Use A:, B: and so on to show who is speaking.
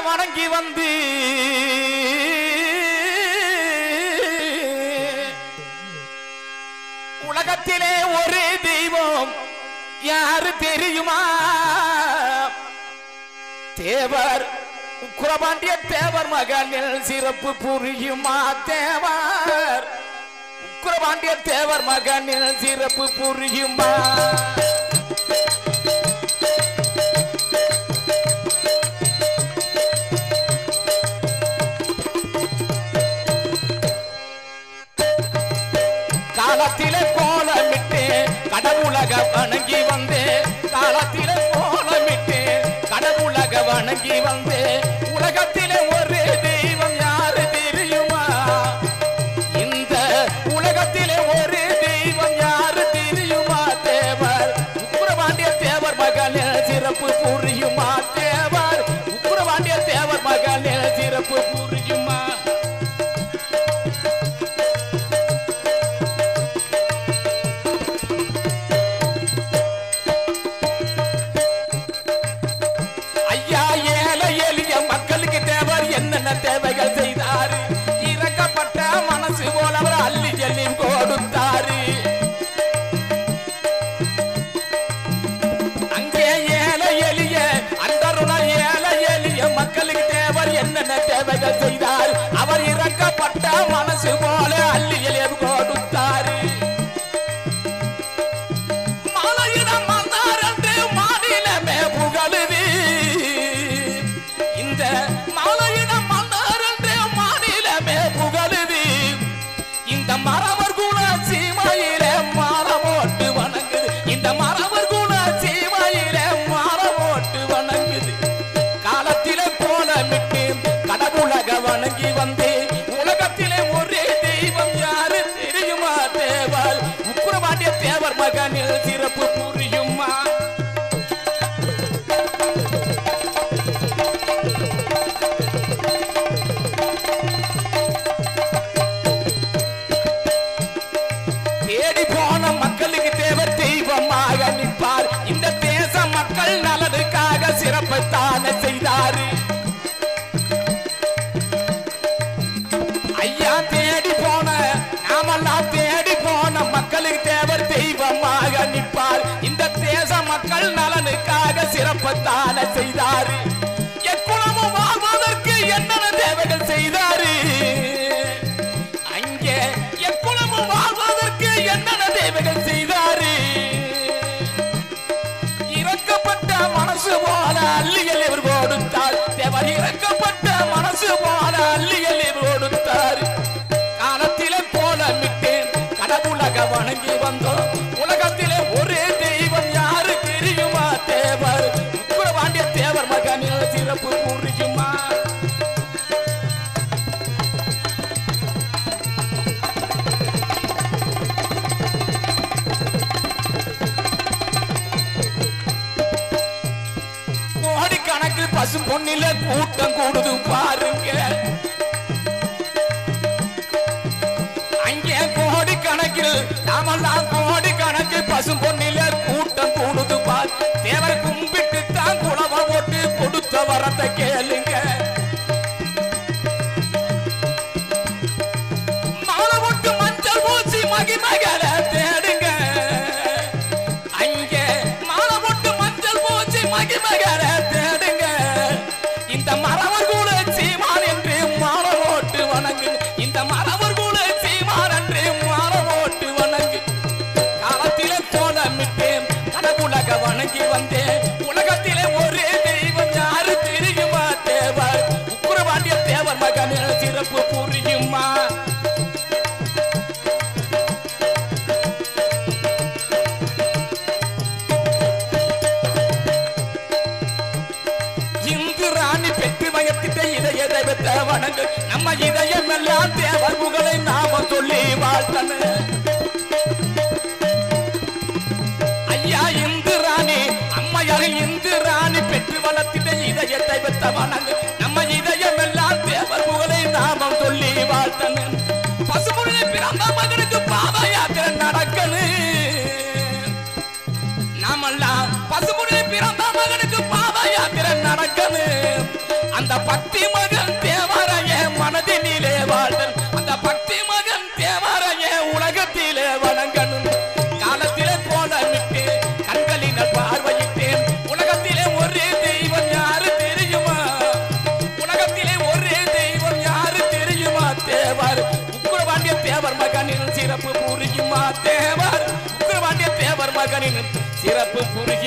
A: வணங்கி வந்து உலகத்திலே ஒரு தெய்வம் யாரு தெரியுமா தேவர் உக்குரபாண்டிய தேவர் மகனில் சிறப்பு புரியுமா தேவர் உக்குரபாண்டிய தேவர் மகனில் சிறப்பு புரியுமா காலத்திலே கோலமிட்டு கடவுளக வணங்கி வந்து காலத்திலே கோலமிட்டு கடவுளக வணங்கி வந்து உலகத்திலே ஒரு தெய்வம் யாரு தெரியுமா இந்த உலகத்திலே ஒரு தெய்வம் யாரு தெரியுமா தேவர் உக்குரபாண்டிய தேவர் மகளிர் சிறப்பு புரியுமா தேவர் உக்குரபாண்டிய தேவர் மகளிர் சிறப்பு புரியுமா ஐயா ஏழை எளிய மக்களுக்கு தேவர் என்னென்ன தேவைகள் செய்தாரு இறக்கப்பட்ட மனசு போல அவர் அள்ளி ஜல்லி கொடுத்தாரு அங்கே ஏழை எளிய அந்தருண ஏழை எளிய மக்களுக்கு தேவர் என்னென்ன தேவைகள் செய்தார் அவர் இறக்கப்பட்ட மனசு போல அள்ளி எளிய கொடுத்தாரு மலையிடம் வந்தார் என்று மாநிலமே புகழுது இந்த மலையிடம் வந்தார் என்று மாநிலமே புகழுது இந்த மரவர் குல சீமையிலே மரமோட்டு வணங்குது இந்த மரவர் குல சீமையிலே மரமோட்டு வணங்குது காலத்திலே கோலமிட்டு கடவுளக வணங்கி வந்து உலகத்திலே ஒரே தெய்வம் யாரு தெரியுமா தேவர் உக்குரவாண்டிய தேவர் மகனில் சிறப்பு புரியுமா தேடி போன மக்களுக்கு தேவர் தெய்வமாக நிற்பார் இந்த தேச மக்கள் நலனுக்காக சிறப்பத்தான செய்தாரு ஐயா தேடி போன நாமெல்லாம் தேடி போன மக்களுக்கு தேவர் தெய்வமாக நிற்பார் இந்த தேச மக்கள் நலனுக்காக சிறப்பத்தான செய்தாரு எக்குணமும் வாழ்வதற்கு என்னென்ன தேவைகள் செய்தாரு அங்கே எக்குணமும் வாழ்வதற்கு என்னென்ன தேவைகள் செய்தாரு இறக்கப்பட்ட மனசு போல அள்ளிகள் இவர் கொடுத்தார் தேவர் இறக்கப்பட்ட மனசு போல அள்ளிகள் இவர் கொடுத்தார் காலத்திலே கோலமிட்டேன் கடவுளக வணங்கி வந்தோம் உலகத்திலே ஒரே தெய்வம் யாரு தெரியுமா தேவர் உக்குரவாண்டிய தேவர் மகனில் சிறப்பு புரியுமா கோடிக்கணக்கில் பசு பொன்னில கூட்டம் கூடுது பாருங்க அங்கே கோடிக்கணக்கில் நாமெல்லாம் கோடிக்கணக்கில் பசு பொன்னில கூட்டம் கூடுது பார் தேவர் கும்பிட்டு தான் குளவ போட்டு கொடுத்த வரத்தை கேளுங்க மாலை போட்டு மஞ்சள் பூசி மகிமகளை தேடுங்க அங்கே மாலை போட்டு மஞ்சள் பூசி மகிமகளை தேடுங்க இந்த மரவர் கூட சீமான் என்று மாலை போட்டு வணங்கு இந்த மரவர் கூட சீமான் என்று மாலை போட்டு வணங்கு காலத்திலே தோணமிட்டேன் கடவுளக வணங்கி வந்தேன் உலகத்திலே ஒரே தெய்வம் யாரு தெரியுமா தேவர் உக்குரவாண்டிய தேவர் மகனில் சிறப்பு புரியுமா இந்து ராணி பெற்று மயத்திட்ட இதய தெய்வத்தை வணங்கு நம்ம இதயம் எல்லாம் தேவர் புகழை நாம சொல்லி வாழ்த்தன ஐயா இந்து ராணி அம்மையார் இந்து ராணி பெற்று வளர்த்திட்ட இதய தெய்வத்தை வணங்கு நம்ம இதயம் எல்லாம் தேவர் புகழை நாமம் சொல்லி வாழ்த்தன பசுமொழி பிறந்த மகனுக்கு பாத யாத்திரை நடக்கணும் நாமெல்லாம் பசுமுறை பிறந்த மகனுக்கு பாத யாத்திரை நடக்கணும் அந்த பக்தி மகன் தேவரைய மனதினிலே வாழ்தல் அந்த பக்தி மகன் தேவரைய உலகத்திலே வணங்கணும் காலத்திலே கோலமிட்டு கண்களின பார்வையிட்டேன் உலகத்திலே ஒரே தெய்வம் யாரு தெரியுமா உலகத்திலே ஒரே தெய்வம் யாரு தெரியுமா தேவர் உக்கிரவாண்டிய தேவர் மகனின் சிறப்பு புரியுமா தேவர் உக்கிரவாண்டிய தேவர் மகனின் சிறப்பு புரியும்